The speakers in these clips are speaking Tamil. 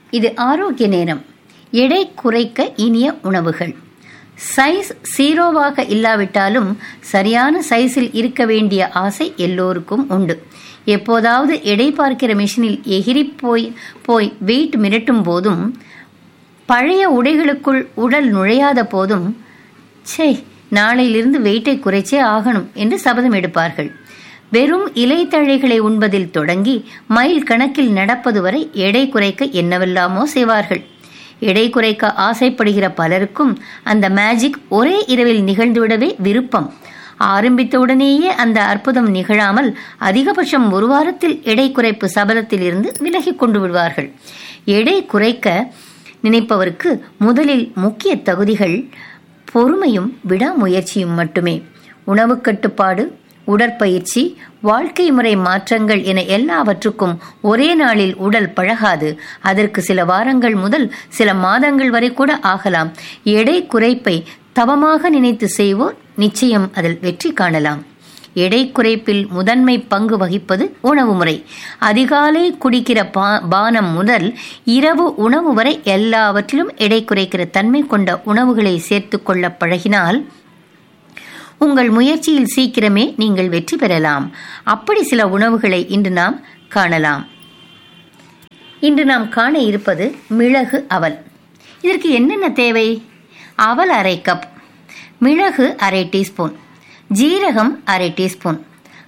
இது ஆரோக்கிய நேரம் எடை குறைக்க இனிய உணவுகள் சைஸ் ஜீரோவாக இல்லாவிட்டாலும் சரியான சைஸில் இருக்க வேண்டிய ஆசை எல்லோருக்கும் உண்டு எப்போதாவது எடை பார்க்கிற மிஷினில் எகிரி போய் போய் வெயிட் மிரட்டும் போதும் பழைய உடைகளுக்குள் உடல் நுழையாத போதும் சே நாளையிலிருந்து வெயிட்டை குறைச்சே ஆகணும் என்று சபதம் எடுப்பார்கள் வெறும் இலைத்தழைகளை உண்பதில் தொடங்கி மைல் கணக்கில் நடப்பது வரை எடை குறைக்க என்னவெல்லாமோ செய்வார்கள் எடை குறைக்க ஆசைப்படுகிற பலருக்கும் அந்த மேஜிக் ஒரே இரவில் நிகழ்ந்துவிடவே விருப்பம் ஆரம்பித்தவுடனேயே அந்த அற்புதம் நிகழாமல் அதிகபட்சம் ஒரு வாரத்தில் எடை குறைப்பு சபலத்தில் இருந்து விலகி கொண்டு விடுவார்கள் எடை குறைக்க நினைப்பவருக்கு முதலில் முக்கிய தகுதிகள் பொறுமையும் விடாமுயற்சியும் மட்டுமே உணவு கட்டுப்பாடு உடற்பயிற்சி வாழ்க்கை முறை மாற்றங்கள் என எல்லாவற்றுக்கும் ஒரே நாளில் உடல் பழகாது அதற்கு சில வாரங்கள் முதல் சில மாதங்கள் வரை கூட ஆகலாம் எடை குறைப்பை தவமாக நினைத்து செய்வோர் நிச்சயம் அதில் வெற்றி காணலாம் எடை குறைப்பில் முதன்மை பங்கு வகிப்பது உணவு முறை அதிகாலை குடிக்கிற பா பானம் முதல் இரவு உணவு வரை எல்லாவற்றிலும் எடை குறைக்கிற தன்மை கொண்ட உணவுகளை சேர்த்து கொள்ள பழகினால் உங்கள் முயற்சியில் சீக்கிரமே நீங்கள் வெற்றி பெறலாம் அப்படி சில உணவுகளை இன்று நாம் காணலாம் இன்று நாம் காண இருப்பது மிளகு அவல் இதற்கு என்னென்ன தேவை அவல் அரை கப் மிளகு அரை டீஸ்பூன் ஜீரகம் அரை டீஸ்பூன்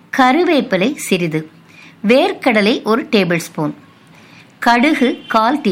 கருவேப்பிலை சிறிது வேர்க்கடலை ஒரு டேபிள் ஸ்பூன் கடுகு கால் டீ